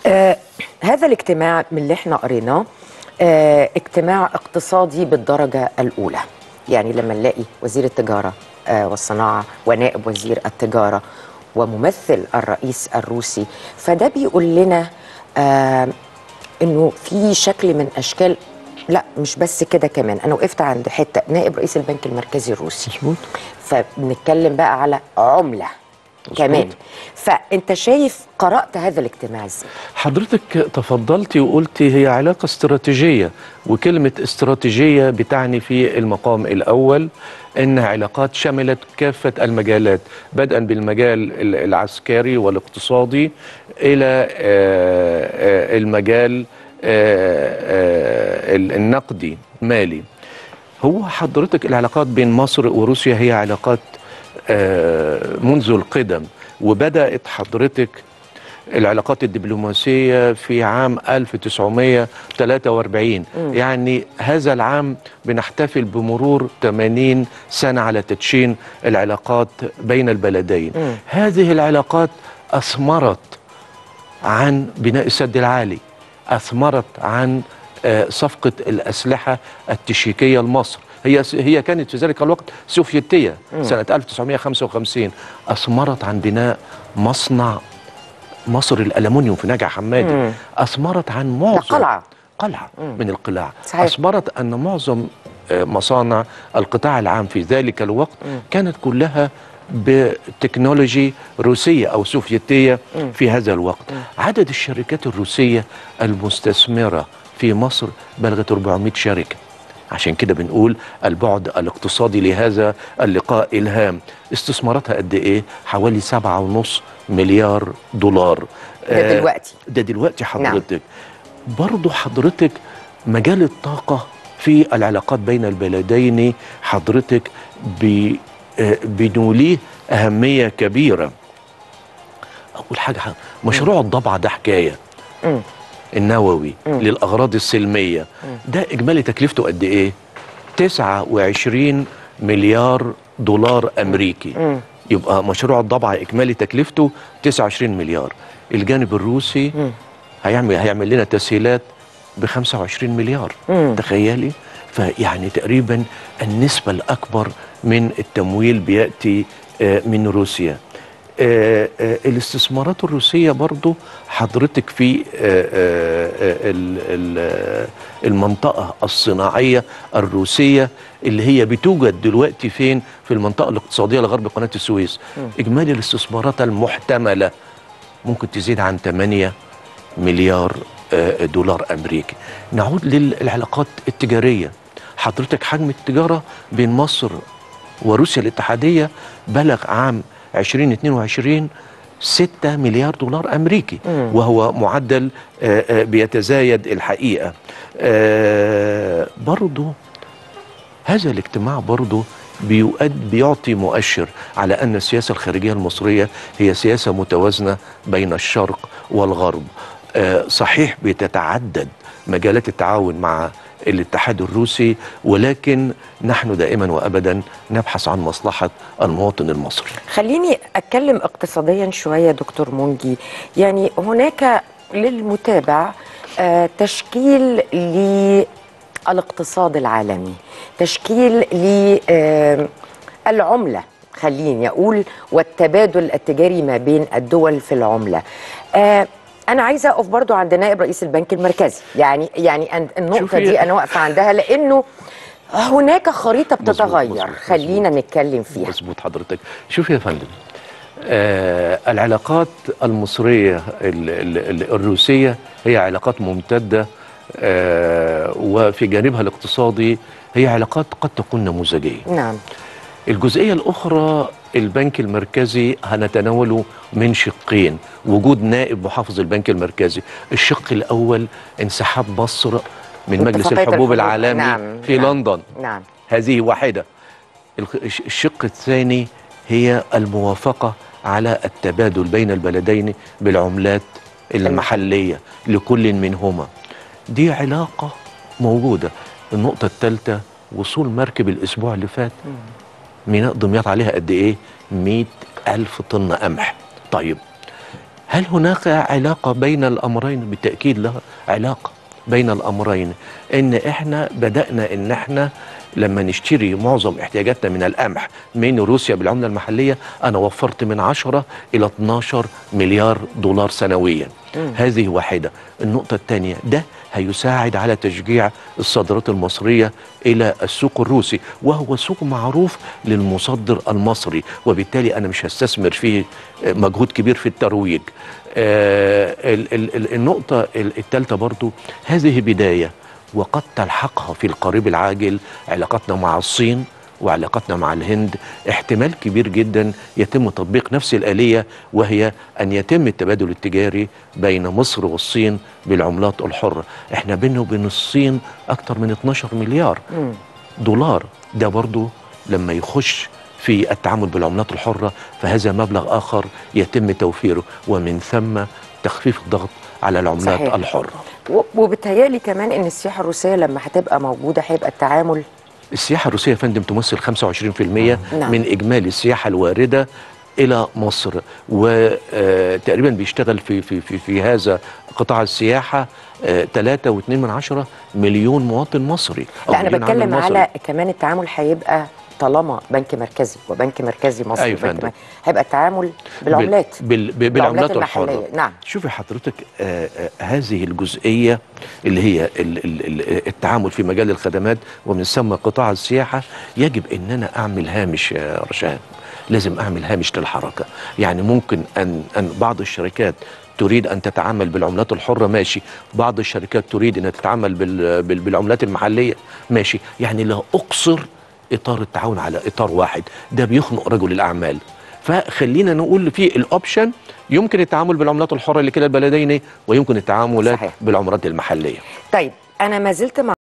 آه هذا الاجتماع من اللي احنا قريناه آه اجتماع اقتصادي بالدرجة الأولى يعني لما نلاقي وزير التجارة آه والصناعة ونائب وزير التجارة وممثل الرئيس الروسي فده بيقول لنا آه انه في شكل من اشكال لا مش بس كده كمان انا وقفت عند حته نائب رئيس البنك المركزي الروسي مظبوط فبنتكلم بقى على عمله كمان فانت شايف قرات هذا الاجتماع ازاي حضرتك تفضلتي وقلتي هي علاقة استراتيجية وكلمة استراتيجية بتعني في المقام الأول إنها علاقات شملت كافة المجالات بدءا بالمجال ال- العسكري والاقتصادي إلى آه، آه، المجال آه، آه، ال- النقدي المالي هو حضرتك العلاقات بين مصر وروسيا هي علاقات آه، منذ القدم وبدأت حضرتك العلاقات الدبلوماسية في عام 1943 يعني هذا العام بنحتفل بمرور 80 سنة على تدشين العلاقات بين البلدين هذه العلاقات أثمرت عن بناء السد العالي أثمرت عن آه، صفقة الأسلحة التشيكية لمصر هي هي كانت في ذلك الوقت سوفيتية سنة 1955 أثمرت عن بناء مصنع مصر الألمنيوم في نجع حمادي أثمرت عن معظم قلعة. قلعة من القلاع صحيح. أثمرت أن معظم آه، مصانع القطاع العام في ذلك الوقت كانت كلها بتكنولوجي روسية أو سوفيتية في هذا الوقت عدد الشركات الروسية المستثمرة في مصر بلغت 400 شركة عشان كده بنقول البعد الاقتصادي لهذا اللقاء الهام استثماراتها قد ايه حوالي سبعة ونص مليار دولار ده آه، دلوقتي. ده دلوقتي حضرتك برضو حضرتك مجال الطاقة في العلاقات بين البلدين حضرتك بي- آه، بنوليه أهمية كبيرة أول حاجة مشروع الضبعة ده حكاية مم. النووي للأغراض السلمية ده إجمالي تكلفته قد إيه؟ 29 مليار دولار أمريكي يبقى مشروع الضبعة إجمالي تكلفته 29 مليار الجانب الروسي هيعمل هيعمل لنا تسهيلات ب 25 مليار تخيلي فيعني تقريبا النسبة الأكبر من التمويل بيأتي آه، من روسيا آه، آه، الاستثمارات الروسية برضو حضرتك في آه، آه، آه، ال- ال- آه، المنطقة الصناعية الروسية اللي هي بتوجد دلوقتي فين في المنطقة الاقتصادية لغرب قناة السويس إجمالي الاستثمارات المحتملة ممكن تزيد عن 8 مليار آه، دولار أمريكي نعود للعلاقات التجارية حضرتك حجم التجارة بين مصر وروسيا الاتحادية بلغ عام 2022 6 مليار دولار أمريكي وهو معدل آه، آه، بيتزايد الحقيقة آه، برضو هذا الاجتماع برضه بيؤد بيعطي مؤشر على أن السياسة الخارجية المصرية هي سياسة متوازنة بين الشرق والغرب آه، صحيح بتتعدد مجالات التعاون مع الاتحاد الروسي ولكن نحن دائما وابدا نبحث عن مصلحه المواطن المصري. خليني اتكلم اقتصاديا شويه دكتور مونجي يعني هناك للمتابع آه، تشكيل للاقتصاد العالمي تشكيل للعمله خليني اقول والتبادل التجاري ما بين الدول في العمله آه، انا عايزه اقف برضو عند نائب رئيس البنك المركزي يعني يعني أن- النقطه شوفي- دي انا واقفه عندها لانه هناك خريطه مظبوط، بتتغير مظبوط، خلينا نتكلم فيها مظبوط حضرتك شوف يا فندم آه العلاقات المصرية ال ال ال الروسية هي علاقات ممتدة آه وفي جانبها الاقتصادي هي علاقات قد تكون نموذجية نعم الجزئية الأخرى البنك المركزي هنتناوله من شقين وجود نائب محافظ البنك المركزي الشق الأول انسحاب مصر من مجلس اتفاقية الحبوب الحبوب. العالمي نعم، في نعم. لندن نعم هذه واحدة الخ- الش- الشق الثاني هي الموافقة على التبادل بين البلدين بالعملات المحلية لكل منهما دي علاقة موجودة النقطة الثالثة وصول مركب الأسبوع اللي فات ميناء دمياط عليها قد إيه؟ مئة ألف طن قمح طيب هل هناك علاقة بين الأمرين؟ بالتأكيد لها علاقة بين الأمرين إن إحنا بدأنا إن إحنا لما نشتري معظم احتياجاتنا من القمح من روسيا بالعملة المحلية أنا وفرت من 10 إلى 12 مليار دولار سنويا هذه واحدة النقطة الثانية ده هيساعد على تشجيع الصادرات المصرية إلى السوق الروسي وهو سوق معروف للمصدر المصري وبالتالي أنا مش هستثمر فيه مجهود كبير في الترويج آه، ال- ال- ال- النقطة الثالثة برضو هذه بداية وقد تلحقها في القريب العاجل علاقتنا مع الصين وعلاقتنا مع الهند احتمال كبير جدا يتم تطبيق نفس الآلية وهي أن يتم التبادل التجاري بين مصر والصين بالعملات الحرة احنا بيننا وبين الصين أكثر من 12 مليار مم. دولار ده برضو لما يخش في التعامل بالعملات الحرة فهذا مبلغ آخر يتم توفيره ومن ثم تخفيف الضغط على العملات صحيح. الحرة و- وبالتهيألي كمان ان السياحه الروسيه لما هتبقى موجوده هيبقى التعامل السياحة الروسية يا فندم تمثل 25% نعم. من إجمالي السياحة الواردة إلى مصر وتقريبا بيشتغل في في في في هذا قطاع السياحة 3.2 من عشرة مليون مواطن مصري أو لا انا مليون عامل بتكلم مصري. على كمان التعامل هيبقى طالما بنك مركزي وبنك مركزي مصري أيوة وبنك فندم. مر- هيبقى التعامل بالعملات بال بال بالعملات المحلية. الحرة نعم شوفي حضرتك آه آه هذه الجزئية اللي هي ال ال ال التعامل في مجال الخدمات ومن ثم قطاع السياحة يجب ان انا اعمل هامش يا رشاد لازم اعمل هامش للحركة يعني ممكن ان ان بعض الشركات تريد ان تتعامل بالعملات الحرة ماشي بعض الشركات تريد ان تتعامل بال بال بالعملات المحلية ماشي يعني لا اقصر اطار التعاون على اطار واحد ده بيخنق رجل الاعمال فخلينا نقول في الاوبشن يمكن التعامل بالعملات الحره لكلا البلدين ويمكن التعامل صحيح. بالعملات المحليه طيب انا ما زلت مع